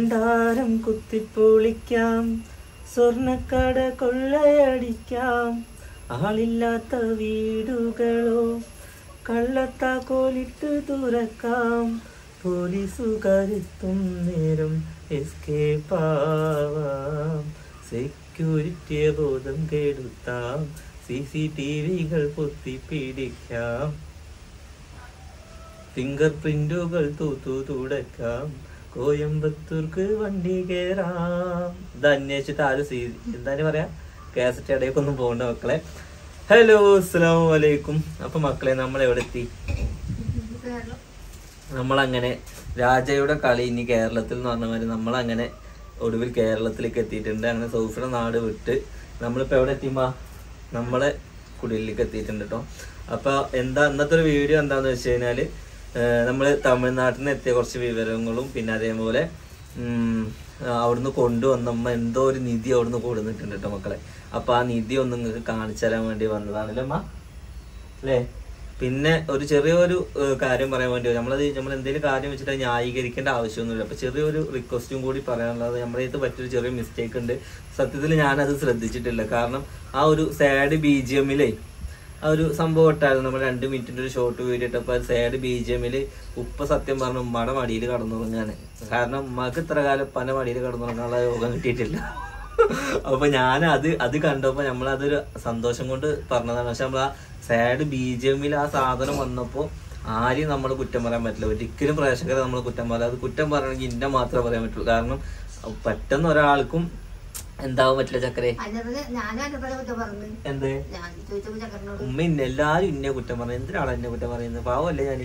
ഭണ്ഡാരം കുത്തിപ്പൊളിക്കാം സ്വർണക്കട കൊള്ളയടിക്കാം ആളില്ലാത്ത വീടുകളോ കള്ളത്താക്കോലിട്ട് തുറക്കാം പോലീസുകാരെത്തും നേരം എസ്കേപ്പ് ആവാം സെക്യൂരിറ്റിയെ ബോധം കെടുത്താം സി സി ടി വികൾ പൊത്തിപ്പിടിക്കാം ഫിംഗർ പ്രിന്റുകൾ തൂത്തു തുടക്കാം കോയമ്പത്തൂർക്ക് വണ്ടി കേറാം ഇത് അന്വേഷിച്ചിട്ട് ആരും സീ എന്താണ് പറയാ കാസറ്റ് ഇടയ്ക്കൊന്നും പോകണ്ട മക്കളെ ഹലോ അസ്സാം വലൈക്കും അപ്പൊ മക്കളെ നമ്മൾ എവിടെ എത്തി നമ്മളങ്ങനെ രാജയുടെ കളി ഇനി കേരളത്തിൽ എന്ന് പറഞ്ഞ മാതിരി നമ്മളങ്ങനെ ഒടുവിൽ കേരളത്തിലേക്ക് എത്തിയിട്ടുണ്ട് അങ്ങനെ സൗഫിയുടെ നാട് വിട്ട് നമ്മളിപ്പോ എവിടെ എത്തിയുമ്പോ നമ്മളെ കുടിലേക്ക് എത്തിയിട്ടുണ്ട് കേട്ടോ അപ്പൊ എന്താ ഇന്നത്തെ ഒരു വീഡിയോ എന്താന്ന് വെച്ച് കഴിഞ്ഞാല് ഏഹ് നമ്മള് തമിഴ്നാട്ടിൽ നിന്ന് എത്തിയ കുറച്ച് വിവരങ്ങളും പിന്നെ അതേപോലെ ഉം, അവിടുന്ന് കൊണ്ടുവന്നമ്മ എന്തോ ഒരു നിധി അവിടുന്ന് കൊടുത്തിട്ടുണ്ട് കേട്ടോ മക്കളെ അപ്പൊ ആ നിധി ഒന്ന് നിങ്ങൾക്ക് കാണിച്ചു തരാൻ വേണ്ടി വന്നതാണല്ലേ അമ്മ അല്ലേ പിന്നെ ഒരു ചെറിയൊരു ഏഹ്, കാര്യം പറയാൻ വേണ്ടി വരും. നമ്മളത് നമ്മൾ എന്തെങ്കിലും കാര്യം വെച്ചിട്ട് അത് ന്യായീകരിക്കേണ്ട ആവശ്യമൊന്നുമില്ല അപ്പൊ ചെറിയൊരു റിക്വസ്റ്റും കൂടി പറയാനുള്ളത് നമ്മുടെ അടുത്ത് പറ്റിയൊരു ചെറിയ മിസ്റ്റേക്ക് ഉണ്ട് സത്യത്തിൽ ഞാനത് ശ്രദ്ധിച്ചിട്ടില്ല കാരണം ആ ഒരു സാഡ് ബി ജി എമ്മിലേ ആ ഒരു സംഭവം ഇട്ടായിരുന്നു നമ്മൾ രണ്ട് മിനിറ്റിന്റെ ഒരു ഷോർട്ട് വീഡിയോ ഇട്ടപ്പോൾ സാഡ് ബി ജി എമ്മില് ഉപ്പ സത്യം പറഞ്ഞ ഉമ്മയുടെ മടിയിൽ കടന്നുറങ്ങാന് കാരണം ഉമ്മക്ക് ഇത്ര കാലം പല മടിയിൽ കടന്നുറങ്ങാനുള്ള യോഗം കിട്ടിയിട്ടില്ല അപ്പൊ ഞാൻ അത് അത് കണ്ടപ്പോ നമ്മളതൊരു സന്തോഷം കൊണ്ട് പറഞ്ഞതാണ് പക്ഷെ നമ്മൾ ആ സാഡ് ബി ജി എമ്മിൽ ആ സാധനം വന്നപ്പോ ആരെയും നമ്മൾ കുറ്റം പറയാൻ പറ്റില്ല ഒരിക്കലും പ്രേക്ഷകരെ നമ്മൾ കുറ്റം പറയാം അത് കുറ്റം പറയണമെങ്കിൽ ഇന്ന മാത്രമേ പറയാൻ പറ്റുള്ളൂ കാരണം പെട്ടെന്ന് ഒരാൾക്കും എന്താവാൻ പറ്റില്ല ചക്കരെ അന്നത്തെ ഞാനും അന്നത്തെ കുറ്റം പറഞ്ഞു എന്ത് ഞാൻ ചോദിച്ചപ്പോ ചക്കരനോട് ഉമ്മ ഇന്ന എല്ലാരും ഇന്നെ കുറ്റം പറഞ്ഞു എന്തിനാണ് എന്നെ കുറ്റം പറയുന്നത് പാവല്ലേ ഞാന്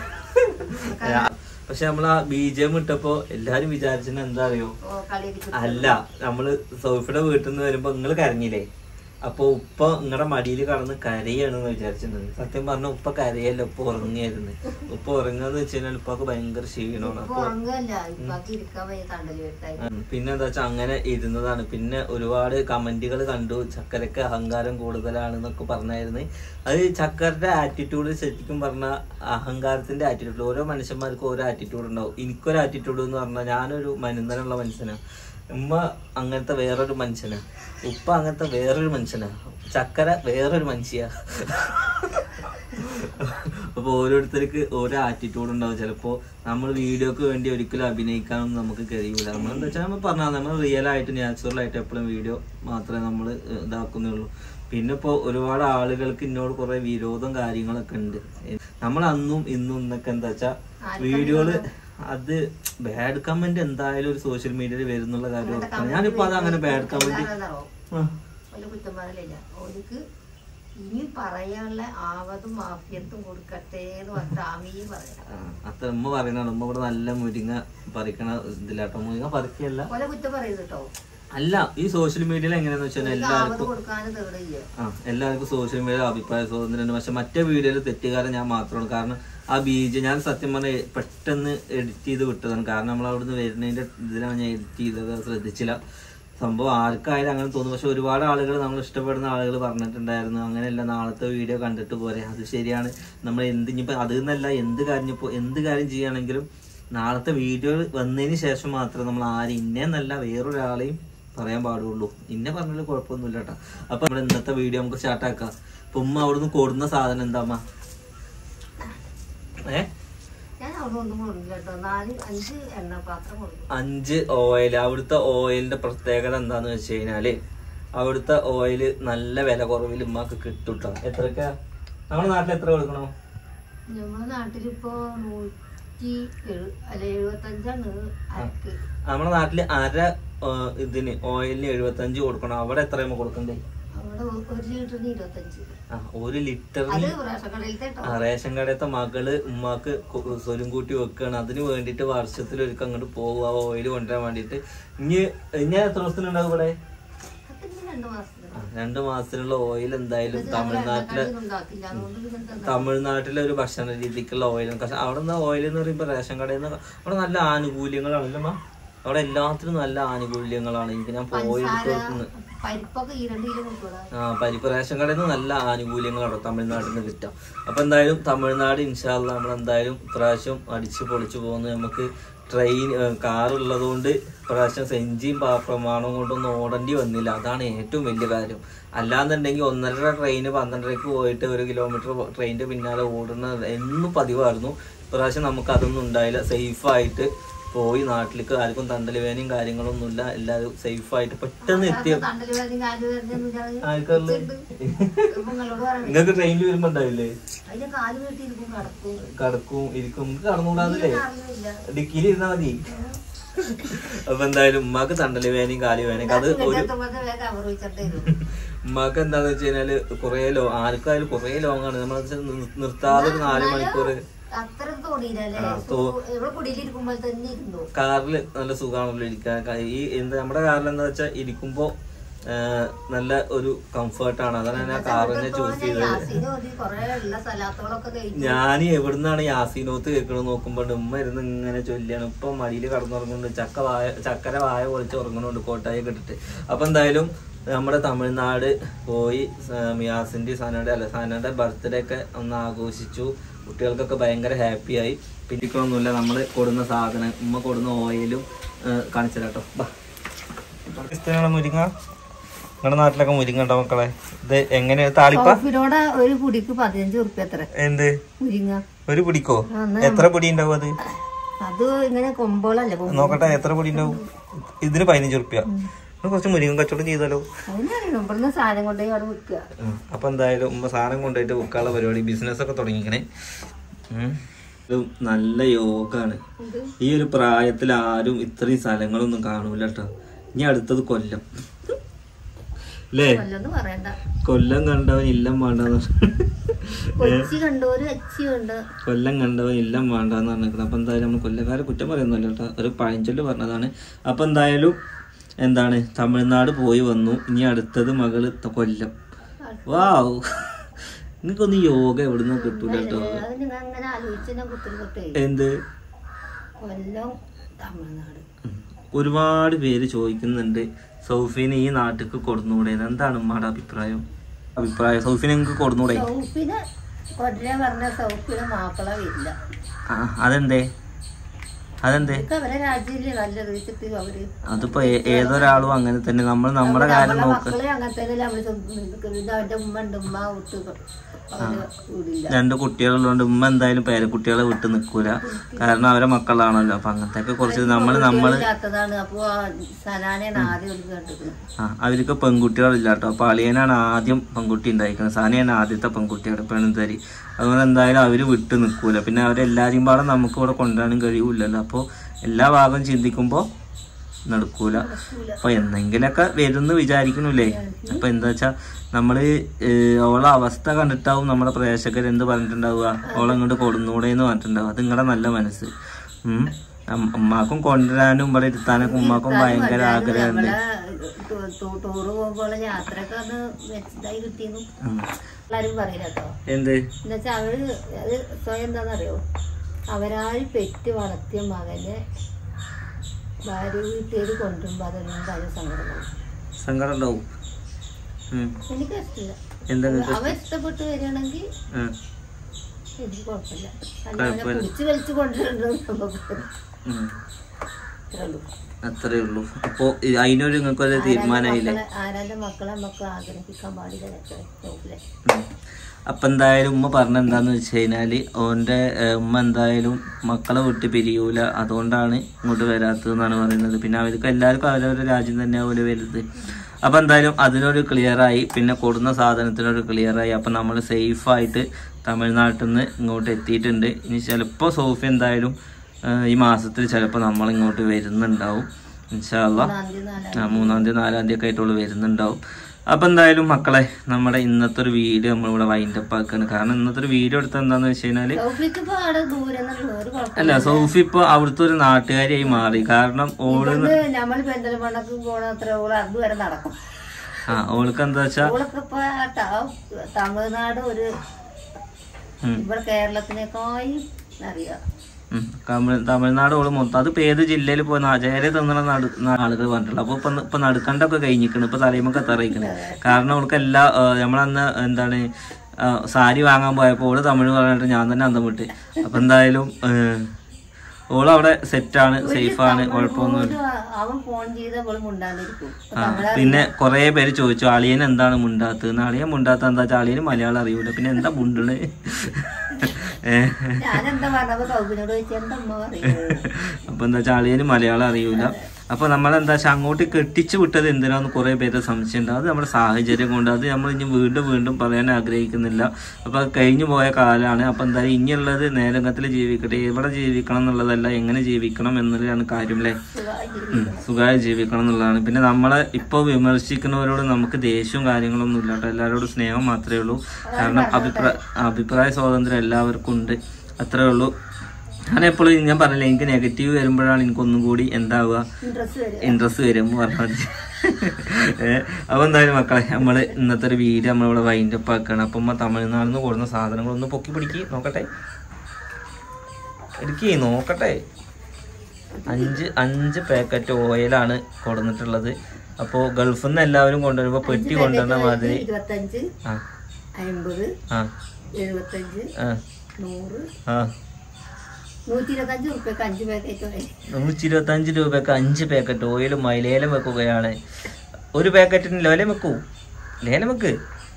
പക്ഷെ നമ്മൾ ആ ബി ജെ എം ഇട്ടപ്പോ എല്ലാരും വിചാരിച്ചത് എന്താ അറിയോ ഓ കളിയൊക്കെ അല്ല നമ്മള് സോഫിയുടെ വീട്ടിൽ നിന്ന് വരുമ്പോ നിങ്ങള് കരഞ്ഞില്ലേ അപ്പൊ ഉപ്പ നിങ്ങളുടെ മടിയിൽ കടന്ന് കരയാണെന്ന് വിചാരിച്ചിരുന്നത് സത്യം പറഞ്ഞ ഉപ്പ കരയല്ല ഉപ്പ ഉറങ്ങിയായിരുന്നു ഉപ്പ ഉറങ്ങാന്ന് വെച്ച് കഴിഞ്ഞാൽ ഉപ്പക്ക് ഭയങ്കര ക്ഷീണമാണ് ഇപ്പൊ അപ്പൊ ഉറങ്ങല്ല ഇപ്പാക്കി ഇരിക്കാൻ വയ്യ തണ്ടല് വെട്ടായി ഉം. പിന്നെ എന്താ വെച്ചാൽ അങ്ങനെ ഇരുന്നതാണ് പിന്നെ ഒരുപാട് കമന്റുകൾ കണ്ടു ചക്കരക്ക് അഹങ്കാരം കൂടുതലാണ് എന്നൊക്കെ പറഞ്ഞായിരുന്നു അത് ചക്കരന്റെ ആറ്റിറ്റ്യൂഡ് ശരിക്കും പറഞ്ഞ അഹങ്കാരത്തിന്റെ ആറ്റിറ്റ്യൂഡ് ഓരോ മനുഷ്യന്മാർക്കും ഓരോ ആറ്റിറ്റ്യൂഡ് ഉണ്ടാവും എനിക്കൊരു ആറ്റിറ്റ്യൂഡ് എന്ന് പറഞ്ഞാൽ ഞാനൊരു മനുന്നനുള്ള മനുഷ്യനാണ് ഉമ്മ അങ്ങനത്തെ വേറൊരു മനുഷ്യനാ ഉപ്പ അങ്ങനത്തെ വേറൊരു മനുഷ്യനാ ചക്കര വേറൊരു മനുഷ്യ അപ്പൊ ഓരോരുത്തർക്ക് ഓരോ ആറ്റിറ്റ്യൂഡ് ഉണ്ടാവും ചിലപ്പോ നമ്മൾ വീഡിയോക്ക് വേണ്ടി ഒരിക്കലും അഭിനയിക്കാനൊന്നും നമുക്ക് കഴിയൂല നമ്മൾ എന്താ വെച്ചാൽ നമ്മൾ പറഞ്ഞാൽ നമ്മൾ റിയൽ ആയിട്ട് നാച്ചുറൽ ആയിട്ട് എപ്പോഴും വീഡിയോ മാത്രമേ നമ്മൾ ഇതാക്കുന്നുള്ളൂ പിന്നെ ഇപ്പോൾ ഒരുപാട് ആളുകൾക്ക് എന്നോട് കുറെ വിരോധം കാര്യങ്ങളൊക്കെ ഉണ്ട് നമ്മൾ അന്നും ഇന്നും ഇന്നൊക്കെ എന്താ വെച്ചാൽ വീഡിയോകള് അത് ബാഡ് കമന്റ് എന്തായാലും ഒരു സോഷ്യൽ മീഡിയയിൽ വരുന്നുള്ള കാര്യം ഉറപ്പാണ് ഞാനിപ്പോ അത് അങ്ങനെ ബാഡ് കമന്റ് വലിയ കുറ്റം പറയലില്ല ഓർക്ക് ഇനി പറയാനുള്ള ആവതും മാഫിയത്തും കൊടുക്കട്ടെ എന്ന് പറഞ്ഞിട്ട് ആമീ പറയാം അത്ര ഉമ്മ പറയണ ഉമ്മ ഇവിടെ നല്ല മുരിങ്ങ പറിക്കണ ഇതിലാട്ടോ മുരിങ്ങ പറിക്കല്ല ഓലെ കുറ്റം പറയുന്നത് കേട്ടോ അല്ല ഈ സോഷ്യൽ മീഡിയയിൽ എങ്ങനെയാന്ന് വെച്ചാൽ ആവത് എല്ലാവർക്കും കൊടുക്കാനും തേടില്ല ആ എല്ലാവർക്കും സോഷ്യൽ മീഡിയ അഭിപ്രായ സ്വാതന്ത്ര്യമുണ്ട് പക്ഷെ മറ്റേ വീഡിയോയിൽ തെറ്റുകാരൻ ഞാൻ മാത്രമാണ് കാരണം ആ ബീജ് ഞാൻ സത്യം പറഞ്ഞ പെട്ടെന്ന് എഡിറ്റ് ചെയ്ത് വിട്ടതാണ് കാരണം നമ്മൾ അവിടുന്ന് വരുന്നതിന്റെ ഇതിലാണ് ഞാൻ എഡിറ്റ് ചെയ്തത് ശ്രദ്ധിച്ചില്ല സംഭവം ആർക്കായാലും അങ്ങനെ തോന്നും പക്ഷെ ഒരുപാട് ആളുകൾ നമ്മൾ ഇഷ്ടപ്പെടുന്ന ആളുകൾ പറഞ്ഞിട്ടുണ്ടായിരുന്നു അങ്ങനെയല്ല നാളത്തെ വീഡിയോ കണ്ടിട്ട് പോരെ അത് ശരിയാണ് നമ്മൾ എന്ത് ഇനിയിപ്പോൾ അത് എന്നല്ല എന്ത് കാര്യം ഇപ്പോൾ എന്ത് കാര്യം ചെയ്യുകയാണെങ്കിലും നാളത്തെ വീഡിയോ വന്നതിന് ശേഷം മാത്രമേ നമ്മൾ ആരും ഇന്നേന്നല്ല വേറൊരാളെയും പറയാൻ പാടുള്ളൂ ഇന്നെ പറഞ്ഞാലും കുഴപ്പമൊന്നുമില്ല കേട്ടോ അപ്പൊ നമ്മുടെ ഇന്നത്തെ വീഡിയോ നമുക്ക് സ്റ്റാർട്ട് ആക്കാം ഇപ്പൊ ഉമ്മ അവിടുന്ന് കൊടുന്ന സാധനം എന്താ അമ്മ ഏ ഞാൻ അവിടെ ഒന്നും കൊടുക്കില്ല കേട്ടോ നാല് അഞ്ച് എണ്ണ പാത്രം കൊടുക്കും അഞ്ച് ഓയിൽ അവിടുത്തെ ഓയിലിന്റെ പ്രത്യേകത എന്താന്ന് വെച്ച് കഴിഞ്ഞാല് അവിടുത്തെ ഓയിൽ നല്ല വില കുറവിൽ ഉമ്മക്ക് കിട്ടും ട്ടോ എത്രക്ക നമ്മുടെ നാട്ടിൽ എത്ര കൊടുക്കണോ നമ്മുടെ നാട്ടിലിപ്പോ നൂറ്റി എഴു അല്ല എഴുപത്തഞ്ചാണ് അരക്ക് നമ്മുടെ നാട്ടില് അര ആ, ഇതിന് ഓയിലിന് എഴുപത്തഞ്ച് കൊടുക്കണം അവിടെ എത്രയാണ് കൊടുക്കണ്ടേ അവിടെ ഒ- ഒരു ലിറ്ററിന് ഇരുപത്തഞ്ച് ആ ഒരു ലിറ്ററിന് അത് റേഷൻ കടയിലത്തെ കേട്ടോ ആ റേഷൻ കടയത്തെ മകള് ഉമ്മാക്ക് കൊ- സ്വരും കൂട്ടി വെക്കുകയാണ് അതിന് വേണ്ടിട്ട് വർഷത്തിൽ ഒരിക്കൽ അങ്ങോട്ട് പോകുക ആ ഓയിൽ കൊണ്ടുവരാൻ വേണ്ടിട്ട് ഇനി ഇനി എത്ര ദിവസത്തിനുണ്ടാവും ഇവിടെ അതിന് രണ്ട് മാസത്തിന് ആ, രണ്ട് മാസത്തിനുള്ള ഓയിൽ എന്തായാലും തമിഴ്നാട്ടിലെ എണ്ണക്കടിയൊന്നും ഉണ്ടാക്കില്ല അതുകൊണ്ട് പിന്നെ എന്താ തമിഴ്നാട്ടിലെ ഒരു ഭക്ഷണ രീതിക്കുള്ള ഓയിൽ പക്ഷെ അവിടെ നിന്ന് ഓയിൽ എന്ന് പറയുമ്പോൾ റേഷൻ കടയിൽ നിന്ന് അവിടെ നല്ല ആനുകൂല്യങ്ങളാണല്ലോ അമ്മ അവിടെ എല്ലാത്തിനും നല്ല ആനുകൂല്യങ്ങളാണ് എനിക്ക് ഞാൻ പോയി എടുക്കുന്നു പരിപ്പൊക്കെ ഈ രണ്ട് കിലോ കിട്ടൂടാ ആ പരിപ്പ് റേഷൻ കടയിൽ നിന്ന് നല്ല ആനുകൂല്യങ്ങളാണ് തമിഴ്നാട്ടിൽ നിന്ന് കിട്ടുക അപ്പൊ എന്തായാലും തമിഴ്നാട് ഇൻഷാല്ല നമ്മൾ എന്തായാലും ഇപ്രാവശ്യം അടിച്ച് പൊളിച്ചു പോകുന്നു നമുക്ക് ട്രെയിൻ കാറുള്ളത് കൊണ്ട് പ്രാവശ്യം സെഞ്ചിയും പ്രമാണവും കൊണ്ടൊന്നും ഓടേണ്ടി വന്നില്ല അതാണ് ഏറ്റവും വലിയ കാര്യം അല്ലാന്നുണ്ടെങ്കിൽ ഒന്നര ട്രെയിന് പന്ത്രണ്ടരക്ക് പോയിട്ട് ഒരു കിലോമീറ്റർ ട്രെയിനിന്റെ പിന്നാലെ ഓടുന്ന എന്നും പതിവായിരുന്നു ഇപ്രാവശ്യം നമുക്ക് അതൊന്നും ഉണ്ടായില്ല സേഫായിട്ട് പോയി നാട്ടിലേക്ക് ആർക്കും തണ്ടൽ വേനയും കാര്യങ്ങളൊന്നുമില്ല എല്ലാവരും സേഫായിട്ട് പെട്ടെന്ന് എത്തിയ തണ്ടല് വേദന കാല് വേദന ആൾക്കാരില് നിങ്ങളോട് പറയണേ നിങ്ങൾക്ക് ട്രെയിനിൽ വരുമ്പോ ഉണ്ടാവില്ലേ അതിന്റെ കാല് വീട്ടിയിരിക്കും കിടക്കും കടക്കും ഇരിക്കും നമുക്ക് കടന്നുകൂടാന്നില്ലേ അറിയില്ല ഡിക്കിയിൽ ഇരുന്നാ മതി അപ്പൊ എന്തായാലും ഉമ്മാക്ക് തണ്ടല് വേനയും കാലി വേനയും അത് ഒരു എത്തുമ്പോഴത്തെ വേഗം അവർ വെച്ചിട്ടേ ഉമ്മാക്ക് എന്താന്ന് വെച്ച് കഴിഞ്ഞാല് കൊറേ ലോ ആർക്കായാലും കൊറേ ലോങ് ആണ് നമ്മൾ നിർത്താതെ ഒരു നാല് മണിക്കൂർ അത്ര തോന്നിയില്ലല്ലേ ആ, തോ- എവിടെ കുടിയിലിരിക്കുമ്പോൾ തന്നെ ഇരുന്നു കാറിൽ നല്ല സുഖമാണല്ലോ ഇരിക്കാൻ ക- ഈ എന്താ നമ്മുടെ കാറിൽ എന്താ വെച്ചാൽ ഇരിക്കുമ്പോ ആ, നല്ല ഒരു കംഫർട്ടാണ് അതാണ് ഞാൻ ആ കാർ തന്നെ ചൂസ് ചെയ്തത് യാസീന് മതി കൊറേ ഉള്ള സ്ഥലത്തുകളൊക്കെ കഴിഞ്ഞു ഞാൻ എവിടുന്നാണ് യാസീനോത്ത് കേൾക്കണത് നോക്കുമ്പോ ഉമ്മ ഇരുന്ന് ഇങ്ങനെ ചൊല്ലിയാണ് ഇപ്പൊ മടിയിൽ കടന്നുറങ്ങുന്നുണ്ട് ചക്ക വായ ചക്കര വായ പൊളിച്ച് ഉറങ്ങുന്നുണ്ട് കോട്ടായി ഇട്ടിട്ട് അപ്പൊ എന്തായാലും നമ്മുടെ തമിഴ്നാട് പോയി സ- മിയാസിന്റെ സനയുടെ അല്ല സനയുടെ ബർത്ത്ഡേ ഒക്കെ ഒന്ന് ആഘോഷിച്ചു കുട്ടികൾക്കൊക്കെ ഭയങ്കര ഹാപ്പിയായി പിന്നിക്കൊന്നുമില്ല നമ്മള് കൊടുന്ന സാധനം ഉമ്മ കൊടുന്ന ഓയിലും കാണിച്ചു കേട്ടോ മുരിങ്ങ നിങ്ങളുടെ നാട്ടിലൊക്കെ മുരിങ്ങ ഉണ്ടോ മക്കളെ ഇത് എങ്ങനെ താളിപ്പ സോഫിനോടെ ഒരു കുടിക്ക് പതിനഞ്ച് ഉറുപ്പ്യ എത്ര എന്ത് മുരിങ്ങ ഒരു പിടിക്കോ ആ, എന്നാ എത്ര പൊടി ഉണ്ടാവും അത് അത് ഇങ്ങനെ കൊമ്പോളല്ലേ കൊമ്പ് നോക്കട്ടെ എത്ര പൊടി ഉണ്ടാവും ഇതിന് പതിനഞ്ച് റുപ്യ കുറച്ച് മുരിങ്ങ കച്ചവടം ചെയ്താലോ അതിനാണ് ഇവിടുന്ന് സാധനം കൊണ്ടുപോയി അവിടെ വിൽക്കുക ഉം. അപ്പൊ എന്തായാലും ഉമ്മ സാധനം കൊണ്ടുപോയിട്ട് വിൽക്കാനുള്ള പരിപാടി ബിസിനസ് ഒക്കെ തുടങ്ങിക്കണേ ഉം. ഇത് നല്ല യോഗാണ് ഇത് ഈ ഒരു പ്രായത്തിൽ ആരും ഇത്രയും സ്ഥലങ്ങളൊന്നും കാണൂല കേട്ടോ ഇനി അടുത്തത് കൊല്ലം അല്ലേ കൊല്ലൊന്നും പറയണ്ട കൊല്ലം കണ്ടവൻ ഇല്ലം വേണ്ടെന്ന് കൊച്ചി കണ്ടോര് അച്ചി കണ്ട് കൊല്ലം കണ്ടവൻ ഇല്ലം വേണ്ടെന്ന് പറഞ്ഞിരിക്കുന്നത് അപ്പൊ എന്തായാലും നമ്മൾ കൊല്ലക്കാരെ കുറ്റം പറയുന്നില്ല കേട്ടോ ഒരു പഴഞ്ചൊല്ല് പറഞ്ഞതാണ് അപ്പൊ എന്തായാലും എന്താണ് തമിഴ്നാട് പോയി വന്നു ഇനി അടുത്തത് മകള് ത- കൊല്ലം വാവ് നിങ്ങൾക്കൊന്നും യോഗ എവിടുന്ന് കിട്ടൂല കേട്ടോ അത് നിങ്ങൾ അങ്ങനെ ആലോചിച്ച് ഞാൻ കുത്തിരി കൊട്ടേ എന്ത് കൊല്ലം തമിഴ്നാട് ഉം. ഒരുപാട് പേര് ചോദിക്കുന്നുണ്ട് സൗഫീനെ ഈ നാട്ടിക്ക് കൊടുന്നൂടെ എന്താണ് ഉമ്മയുടെ അഭിപ്രായം അഭിപ്രായം സൗഫീനെ നിങ്ങൾക്ക് കൊടുന്നൂടെ സൗഫിനെ കൊല്ലം പറഞ്ഞ സൗഫിനെ മാപ്പിള വരില്ല ആ അതെന്തേ അതെന്തേ ഇതൊക്കെ അവരെ രാജ്യത്തില് നല്ലത് വെച്ചിട്ട് അവര് അതിപ്പോ ഏ- ഏതൊരാളും അങ്ങനെ തന്നെ നമ്മൾ നമ്മുടെ കാര്യം നമ്മളെ നോക്ക മക്കളെ അങ്ങനെ തന്നെ അവര് നിൽക്കുന്നത് അവന്റെ ഉമ്മ ഉണ്ട് ഉമ്മ വിട്ട് അവര് വിടില്ല രണ്ട് കുട്ടികളുള്ളതുകൊണ്ട് ഉമ്മ എന്തായാലും പേരക്കുട്ടികളെ വിട്ട് നിൽക്കൂല കാരണം അവരെ മക്കളാണല്ലോ അപ്പൊ അങ്ങനത്തെ കുറച്ച് നമ്മൾ നമ്മൾ ഇല്ലാത്തതാണ് അപ്പൊ ആ സനാനെയാണ് ആദ്യം ഒരു കേട്ടത് ആ അവർക്ക് പെൺകുട്ടികളില്ല കേട്ടോ അപ്പൊ അളിയനാണ് ആദ്യം പെൺകുട്ടി ഉണ്ടായിരിക്കുന്നത് സാനിയാണ് ആദ്യത്തെ പെൺകുട്ടിയുടെ പെൺതരി അതുകൊണ്ട് എന്തായാലും അവര് വിട്ട് നിൽക്കൂല പിന്നെ അവരെല്ലാരെയും പാടെ നമുക്ക് ഇവിടെ കൊണ്ടുവരാനും കഴിയൂലല്ലോ അപ്പോൾ എല്ലാ ഭാഗം ചിന്തിക്കുമ്പോൾ നടക്കൂല അപ്പൊ എന്തെങ്കിലൊക്കെ വരുന്ന് വിചാരിക്കണില്ലേ അപ്പൊ എന്താ വെച്ചാ നമ്മള് ഏഹ്, ഓളെ അവസ്ഥ കണ്ടിട്ടാവും നമ്മുടെ പ്രേക്ഷകർ എന്ത് പറഞ്ഞിട്ടുണ്ടാവുക ഓളെ ഇങ്ങോട്ട് കൊടുന്നൂടെ എന്ന് പറഞ്ഞിട്ടുണ്ടാവും അത് നിങ്ങളുടെ നല്ല മനസ്സ് ഉം അം- ഉമ്മാക്കും കൊണ്ടുവരാനും ഇവിടെ ഇരുത്താനൊക്കെ ഉമ്മാക്കും ഭയങ്കര ആഗ്രഹമുണ്ട് ടൂറ് പോകുമ്പോൾ യാത്രയൊക്കെ ഒന്ന് വെച്ചതായി കിട്ടിയെന്നു ഉം. എല്ലാരും പറയില്ല കേട്ടോ എന്ത് എന്നുവെച്ചാൽ അവര് അത് സ്വയം എന്താണെന്നറിയോ അവരായി പെറ്റ് വളർത്തിയ മകനെ ഭാര്യ വീട്ടുകാർ കൊണ്ടുവരുമ്പോൾ അതെന്തായാലും സങ്കടം തോന്നും. സങ്കടം ഉണ്ടാവും ഉം. എനിക്ക് ഇഷ്ടമില്ല എന്താ അവ ഇഷ്ടപ്പെട്ട് വരികയാണെങ്കിൽ ഉം. എനിക്ക് കുഴപ്പമില്ല അല്ലാതെ പിടിച്ചു വലിച്ചു കൊണ്ടുവരുന്നത് നമുക്ക് ഉം. ഇത്രേ ഉള്ളൂ അത്രേ ഉള്ളൂ അപ്പോ ഈ- അതിനൊരു നിങ്ങൾക്കൊരു തീരുമാനമായില്ലേ മക്കളെ ആരാന്റെ മക്കളെ നമുക്ക് ആഗ്രഹിക്കാൻ പാടില്ല എന്നൊക്കെ നോക്കില്ലേ ഉം. അപ്പൊ എന്തായാലും ഉമ്മ പറഞ്ഞ എന്താന്ന് വെച്ച് കഴിഞ്ഞാല് ഓന്റെ ഏഹ്, ഉമ്മ എന്തായാലും മക്കളെ വിട്ട് പിരിയൂല അതുകൊണ്ടാണ് ഇങ്ങോട്ട് വരാത്തതെന്നാണ് പറയുന്നത് പിന്നെ അവർക്ക് എല്ലാവർക്കും അവരവരുടെ രാജ്യം തന്നെ പോലെ വലുത് അപ്പൊ എന്തായാലും അതിനൊരു ക്ലിയർ ആയി പിന്നെ കൊടുന്ന സാധനത്തിനൊരു ക്ലിയർ ആയി അപ്പൊ നമ്മൾ സേഫ് ആയിട്ട് തമിഴ്നാട്ടിൽ നിന്ന് ഇങ്ങോട്ട് എത്തിയിട്ടുണ്ട് ഇനി ചിലപ്പോ സോഫി എന്തായാലും ഏഹ്, ഈ മാസത്തിൽ ചിലപ്പോൾ നമ്മൾ ഇങ്ങോട്ട് വരുന്നുണ്ടാവും ഇൻഷാല്ല ഒന്നാം തീയതി നാലാം ആ മൂന്നാം തീയതി നാലാം തീയതി ഒക്കെ ആയിട്ടുള്ള വരുന്നുണ്ടാവും അപ്പൊ എന്തായാലും മക്കളെ നമ്മുടെ ഇന്നത്തെ ഒരു വീഡിയോ നമ്മളിവിടെ വൈൻഡപ്പ് ആക്കാണ് കാരണം ഇന്നത്തെ ഒരു വീഡിയോ എടുത്തത് എന്താന്ന് വെച്ച് കഴിഞ്ഞാല് സൗഫിക്ക് ഇപ്പൊ അവിടെ ദൂരെ നിന്നുള്ള ഒരു കുഴപ്പം അല്ല സോഫി ഇപ്പൊ അവിടുത്തെ ഒരു നാട്ടുകാരിയായി മാറി കാരണം ഓള് ഇവിടുന്ന് നമ്മൾ പെന്തലമണ്ണക്ക് പോണ അത്ര ഓള് അതുവരെ നടക്കും ആ ഓൾക്ക് എന്താ വെച്ചാ ഓളൊക്കെ ഇപ്പൊ ത- തമിഴ്നാട് ഒരു ഉം. ഇവിടെ കേരളത്തിനേക്കായി അറിയാം ഉം. തമിഴ് തമിഴ്നാട് ഓള് മൊത്തം അത് ഇപ്പൊ ഏത് ജില്ലയിൽ പോയി ചേരെ തന്ന നടു ആളുകൾ പറഞ്ഞിട്ടുള്ളൂ അപ്പൊ ഇപ്പൊ ഇപ്പൊ നടുക്കണ്ടൊക്കെ കഴിഞ്ഞിക്കണ് ഇപ്പൊ തലയുമൊക്കെ തറയിക്കണ് കാരണം അവൾക്ക് എല്ലാ ആ, നമ്മളന്ന് എന്താണ് ആ, സാരി വാങ്ങാൻ പോയപ്പോൾ ഓള് തമിഴ് പറഞ്ഞിട്ട് ഞാൻ തന്നെ അന്തം വിട്ട് അപ്പൊ എന്തായാലും ഏ, ഓളവിടെ സെറ്റാണ് സേഫാണ് കുഴപ്പമൊന്നുമില്ല ഒരു അവൻ ഫോൺ ചെയ്ത അവള് മുണ്ടാണ്ടിരിക്കും അപ്പൊ ആ, നമ്മളെ പിന്നെ കുറെ പേര് ചോദിച്ചു അളിയൻ എന്താണ് മുണ്ടാത്തത് അളിയൻ മുണ്ടാത്ത എന്താ വെച്ചാൽ അളിയന് മലയാളം അറിയൂല പിന്നെ എന്താ മുണ്ടണ് ഏഹ് ഞാനെന്താ പറഞ്ഞപ്പോ സൗബിനോട് ചോദിച്ചാൽ എന്താ അമ്മ പറയുന്നത് അപ്പൊ എന്താ വെച്ചാൽ അളിയന് മലയാളം അറിയൂല അപ്പൊ നമ്മളെന്താ വെച്ചാൽ അങ്ങോട്ട് കെട്ടിച്ചു വിട്ടത് എന്തിനാന്ന് കുറെ പേര് സംശയം ഉണ്ട് അത് നമ്മുടെ സാഹചര്യം കൊണ്ട് അത് നമ്മൾ ഇനി വീണ്ടും വീണ്ടും പറയാൻ ആഗ്രഹിക്കുന്നില്ല അപ്പൊ അത് കഴിഞ്ഞു പോയ കാലമാണ് അപ്പൊ എന്തായാലും ഇനിയുള്ളത് നേരംഗത്തിൽ ജീവിക്കട്ടെ എവിടെ ജീവിക്കണം എന്നുള്ളതല്ല എങ്ങനെ ജീവിക്കണം എന്നുള്ളതാണ് കാര്യം അല്ലേ സുഖമായി ഉം, ജീവിക്കണം. സുഖമായി ജീവിക്കണം എന്നുള്ളതാണ് പിന്നെ നമ്മളെ ഇപ്പോൾ വിമർശിക്കുന്നവരോട് നമുക്ക് ദേഷ്യവും കാര്യങ്ങളൊന്നും ഇല്ല കേട്ടോ എല്ലാവരോടും സ്നേഹം മാത്രമേ ഉള്ളൂ കാരണം അഭിപ്രായ അഭിപ്രായ സ്വാതന്ത്ര്യം എല്ലാവർക്കും ഉണ്ട് അത്രേ ഉള്ളൂ ഞാൻ എപ്പോഴും ഞാൻ പറഞ്ഞില്ല എനിക്ക് നെഗറ്റീവ് വരുമ്പോഴാണ് എനിക്കൊന്നും കൂടി എന്താവുക ഇൻട്രസ്റ്റ് വരും ഇൻട്രസ്റ്റ് വരും എന്ന് പറഞ്ഞാൽ മതി ഏഹ് അപ്പൊ എന്തായാലും മക്കളെ നമ്മള് ഇന്നത്തെ ഒരു വീഡിയോ നമ്മളിവിടെ വൈൻഡ് അപ്പ് ആക്കുകയാണ് അപ്പം ഉമ്മ തമിഴ്നാട്ടിൽ നിന്ന് കൊടുക്കുന്ന സാധനങ്ങളൊന്ന് പൊക്കി പിടിക്ക് നോക്കട്ടെ എടുക്കേ നോക്കട്ടെ അഞ്ച് അഞ്ച് പാക്കറ്റ് ഓയിലാണ് കൊടുന്നിട്ടുള്ളത് അപ്പോൾ ഗൾഫിൽ നിന്ന് എല്ലാവരും കൊണ്ടുവരുമ്പോൾ പെട്ടി കൊണ്ടുവന്ന മാതിരി ഇരുപത്തഞ്ച് ആ അമ്പത് ആ എഴുപത്തഞ്ച് ആ നൂറ് ആ നൂറ്റി ഇരുപത്തഞ്ച് ഉറുപ്പ്യക്ക് അഞ്ച് പാക്കറ്റ് ഓയിൽ നൂറ്റി ഇരുപത്തഞ്ച് രൂപയ്ക്ക് അഞ്ച് പാക്കറ്റ് ഓയിൽ മൈലേലം വെക്കുകയാണ് ഒരു പാക്കറ്റിന് ലേലം വെക്കൂ ലേലം വെക്ക്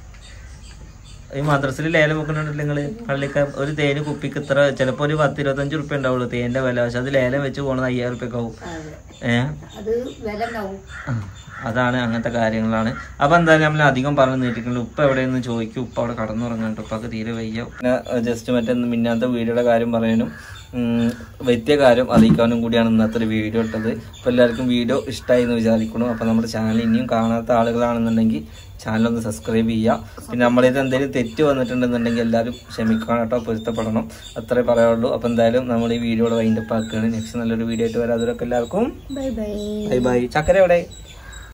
ഈ മദ്രസിൽ ലേലം വെക്കുന്നുണ്ടല്ലോ നിങ്ങൾ പള്ളിക്ക ഒരു തേന് കുപ്പിക്ക് ഇത്ര ചിലപ്പോൾ ഒരു പത്ത് ഇരുപത്തഞ്ച് റുപ്യ ഉണ്ടാവുള്ളൂ തേൻ്റെ വില പക്ഷെ അത് ലേലം വെച്ച് പോണത് അയ്യായിരം റുപ്യക്ക് ആവും അതെ ഏഹ് അത് വില ഉണ്ടാവും അതാണ് അങ്ങനത്തെ കാര്യങ്ങളാണ് അപ്പൊ എന്തായാലും നമ്മൾ അധികം പറഞ്ഞു നീട്ടിക്കുള്ളൂ ഉപ്പ എവിടെയെന്ന് ചോദിക്കും ഉപ്പ അവിടെ കടന്നുറങ്ങുന്നുണ്ട് ഉപ്പൊക്കെ തീരെ വയ്യ പിന്നെ ജസ്റ്റ് മറ്റേ മിന്നാത്ത വീഡിയോയുടെ കാര്യം പറയാനും ഉം, വ്യക്തിയ കാര്യം അറിയിക്കാനും കൂടിയാണ് ഇന്നത്തെ ഒരു വീഡിയോ ഇട്ടത് അപ്പോൾ എല്ലാവർക്കും വീഡിയോ ഇഷ്ടമായി എന്ന് വിചാരിക്കണം അപ്പോൾ നമ്മുടെ ചാനൽ ഇനിയും കാണാത്ത ആളുകളാണെന്നുണ്ടെങ്കിൽ ചാനൽ ഒന്ന് സബ്സ്ക്രൈബ് ചെയ്യുക പിന്നെ നമ്മളിത് എന്തെങ്കിലും തെറ്റ് വന്നിട്ടുണ്ടെന്നുണ്ടെങ്കിൽ എല്ലാവരും ക്ഷമിക്കണം കേട്ടോ പൊരുത്തപ്പെടണം അത്രേ പറയുള്ളൂ അപ്പോൾ എന്തായാലും നമ്മൾ ഈ വീഡിയോയുടെ വൈൻഡപ്പ് ആക്കുകയാണ് നെക്സ്റ്റ് നല്ലൊരു വീഡിയോ ആയിട്ട് വരാം അതിലൊക്കെ എല്ലാവർക്കും ബൈ ബൈ ബൈ ബൈ ചക്കര എവിടെ